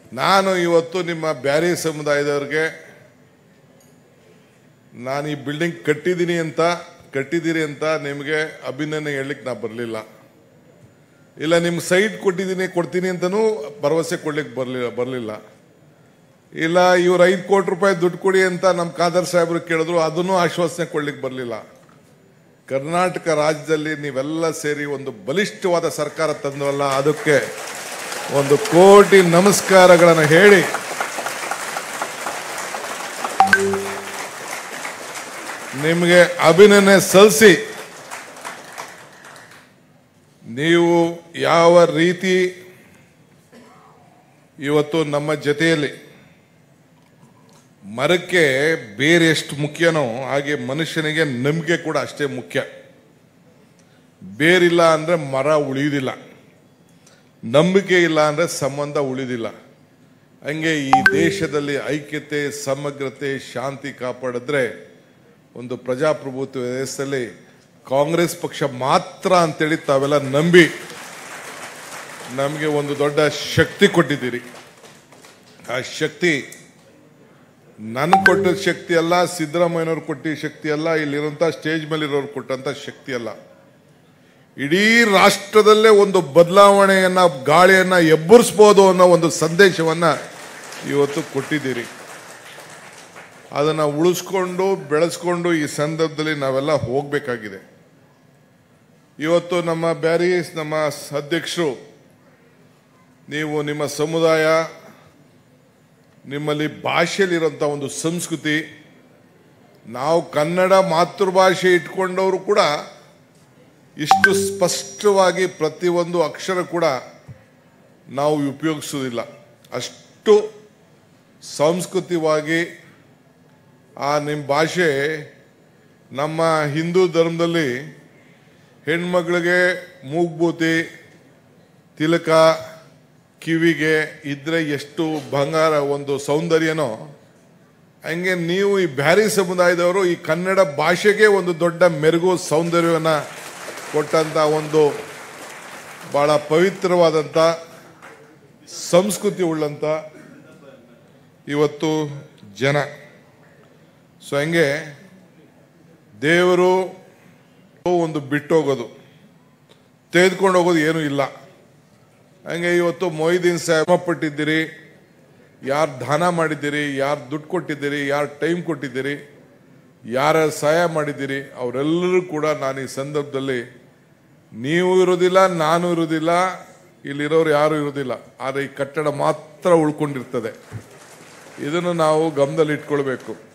ನಾನು ಇವತ್ತು ನಿಮ್ಮ ಬ್ಯಾರಿ ಸಮುದಾಯದವ್ರಿಗೆ ನಾನು ಈ ಬಿಲ್ಡಿಂಗ್ ಕಟ್ಟಿದ್ದೀನಿ ಅಂತ ಕಟ್ಟಿದ್ದೀರಿ ಅಂತ ನಿಮಗೆ ಅಭಿನಂದನೆ ಹೇಳಲಿಕ್ಕೆ ನಾ ಬರಲಿಲ್ಲ ಇಲ್ಲ ನಿಮ್ಗೆ ಸೈಟ್ ಕೊಟ್ಟಿದ್ದೀನಿ ಕೊಡ್ತೀನಿ ಅಂತನೂ ಭರವಸೆ ಕೊಡ್ಲಿಕ್ಕೆ ಬರಲಿಲ್ಲ ಬರಲಿಲ್ಲ ಇಲ್ಲ ಇವ್ರು ಐದು ಕೋಟಿ ರೂಪಾಯಿ ದುಡ್ಡು ಕೊಡಿ ಅಂತ ನಮ್ಮ ಖಾದರ್ ಸಾಹೇಬರು ಕೇಳಿದ್ರು ಅದನ್ನು ಆಶ್ವಾಸನೆ ಕೊಡ್ಲಿಕ್ಕೆ ಬರಲಿಲ್ಲ ಕರ್ನಾಟಕ ರಾಜ್ಯದಲ್ಲಿ ನೀವೆಲ್ಲ ಸೇರಿ ಒಂದು ಬಲಿಷ್ಠವಾದ ಸರ್ಕಾರ ತಂದವಲ್ಲ ಅದಕ್ಕೆ ಒಂದು ಕೋಟಿ ನಮಸ್ಕಾರಗಳನ್ನು ಹೇಳಿ ನಿಮಗೆ ಅಭಿನಂದನೆ ಸಲ್ಲಿಸಿ ನೀವು ಯಾವ ರೀತಿ ಇವತ್ತು ನಮ್ಮ ಜೊತೆಯಲ್ಲಿ ಮರಕ್ಕೆ ಬೇರೆ ಎಷ್ಟು ಮುಖ್ಯನೋ ಹಾಗೆ ಮನುಷ್ಯನಿಗೆ ನಂಬಿಕೆ ಕೂಡ ಅಷ್ಟೇ ಮುಖ್ಯ ಬೇರಿಲ್ಲ ಅಂದ್ರೆ ಮರ ಉಳಿಯುವುದಿಲ್ಲ ನಂಬಿಕೆ ಇಲ್ಲ ಅಂದ್ರೆ ಸಂಬಂಧ ಉಳಿದಿಲ್ಲ ಹಂಗೆ ಈ ದೇಶದಲ್ಲಿ ಐಕ್ಯತೆ ಸಮಗ್ರತೆ ಶಾಂತಿ ಕಾಪಾಡಿದ್ರೆ ಒಂದು ಪ್ರಜಾಪ್ರಭುತ್ವ ವ್ಯವಸ್ಥೆಯಲ್ಲಿ ಕಾಂಗ್ರೆಸ್ ಪಕ್ಷ ಮಾತ್ರ ಅಂತೇಳಿ ತಾವೆಲ್ಲ ನಂಬಿ ನಮಗೆ ಒಂದು ದೊಡ್ಡ ಶಕ್ತಿ ಕೊಟ್ಟಿದ್ದೀರಿ ಆ ಶಕ್ತಿ ನನ್ ಕೊಟ್ಟ ಶಕ್ತಿ ಅಲ್ಲ ಸಿದ್ದರಾಮಯ್ಯನವ್ರು ಕೊಟ್ಟಿದ್ದ ಶಕ್ತಿ ಅಲ್ಲ ಇಲ್ಲಿರುವಂತ ಸ್ಟೇಜ್ ಮೇಲೆ ಇರೋರು ಕೊಟ್ಟಂತ ಶಕ್ತಿ ಅಲ್ಲ ಇಡೀ ರಾಷ್ಟ್ರದಲ್ಲೇ ಒಂದು ಬದಲಾವಣೆಯನ್ನ ಗಾಳಿಯನ್ನ ಎಬ್ಬರಿಸ್ಬೋದು ಅನ್ನೋ ಒಂದು ಸಂದೇಶವನ್ನ ಇವತ್ತು ಕೊಟ್ಟಿದ್ದೀರಿ ಅದನ್ನ ಉಳಿಸ್ಕೊಂಡು ಬೆಳೆಸ್ಕೊಂಡು ಈ ಸಂದರ್ಭದಲ್ಲಿ ನಾವೆಲ್ಲ ಹೋಗ್ಬೇಕಾಗಿದೆ ಇವತ್ತು ನಮ್ಮ ಬ್ಯಾರೀಸ್ ನಮ್ಮ ಅಧ್ಯಕ್ಷರು ನೀವು ನಿಮ್ಮ ಸಮುದಾಯ ನಿಮ್ಮಲ್ಲಿ ಭಾಷೆಯಲ್ಲಿರುವಂಥ ಒಂದು ಸಂಸ್ಕೃತಿ ನಾವು ಕನ್ನಡ ಮಾತೃಭಾಷೆ ಇಟ್ಕೊಂಡವರು ಕೂಡ ಇಷ್ಟು ಸ್ಪಷ್ಟವಾಗಿ ಪ್ರತಿಯೊಂದು ಅಕ್ಷರ ಕೂಡ ನಾವು ಉಪಯೋಗಿಸೋದಿಲ್ಲ ಅಷ್ಟು ಸಂಸ್ಕೃತಿವಾಗಿ ಆ ನಿಮ್ಮ ಭಾಷೆ ನಮ್ಮ ಹಿಂದೂ ಧರ್ಮದಲ್ಲಿ ಹೆಣ್ಮಗಳಿಗೆ ಮೂಗ್ಬೂತಿ ತಿಲಕ ಕಿವಿಗೆ ಇದ್ರೆ ಎಷ್ಟು ಬಂಗಾರ ಒಂದು ಸೌಂದರ್ಯನೋ ಹಂಗೆ ನೀವು ಈ ಬ್ಯಾರಿ ಸಮುದಾಯದವರು ಈ ಕನ್ನಡ ಭಾಷೆಗೆ ಒಂದು ದೊಡ್ಡ ಮೆರುಗು ಸೌಂದರ್ಯವನ್ನ ಕೊಟ್ಟಂತ ಒಂದು ಬಹಳ ಪವಿತ್ರವಾದಂಥ ಸಂಸ್ಕೃತಿ ಉಳ್ಳಂತ ಇವತ್ತು ಜನ ಸೊ ಹಂಗೆ ದೇವರು ಒಂದು ಬಿಟ್ಟೋಗೋದು ತೆಗೆದುಕೊಂಡು ಹೋಗೋದು ಏನೂ ಇಲ್ಲ ಹಂಗೆ ಇವತ್ತು ಮೊಯ್ದೀನ್ ಸಾಹೇಬ ಪಟ್ಟಿದ್ದೀರಿ ಯಾರು ದಾನ ಮಾಡಿದ್ದೀರಿ ಯಾರು ದುಡ್ಡು ಕೊಟ್ಟಿದ್ದೀರಿ ಯಾರು ಟೈಮ್ ಕೊಟ್ಟಿದ್ದೀರಿ ಯಾರ ಸಹಾಯ ಮಾಡಿದ್ದೀರಿ ಅವರೆಲ್ಲರೂ ಕೂಡ ನಾನು ಈ ಸಂದರ್ಭದಲ್ಲಿ ನೀವು ಇರೋದಿಲ್ಲ ನಾನು ಇರೋದಿಲ್ಲ ಇಲ್ಲಿರೋರು ಯಾರು ಇರೋದಿಲ್ಲ ಆದರೆ ಈ ಕಟ್ಟಡ ಮಾತ್ರ ಉಳ್ಕೊಂಡಿರ್ತದೆ ಇದನ್ನು ನಾವು ಗಮನದಲ್ಲಿ ಇಟ್ಕೊಳ್ಬೇಕು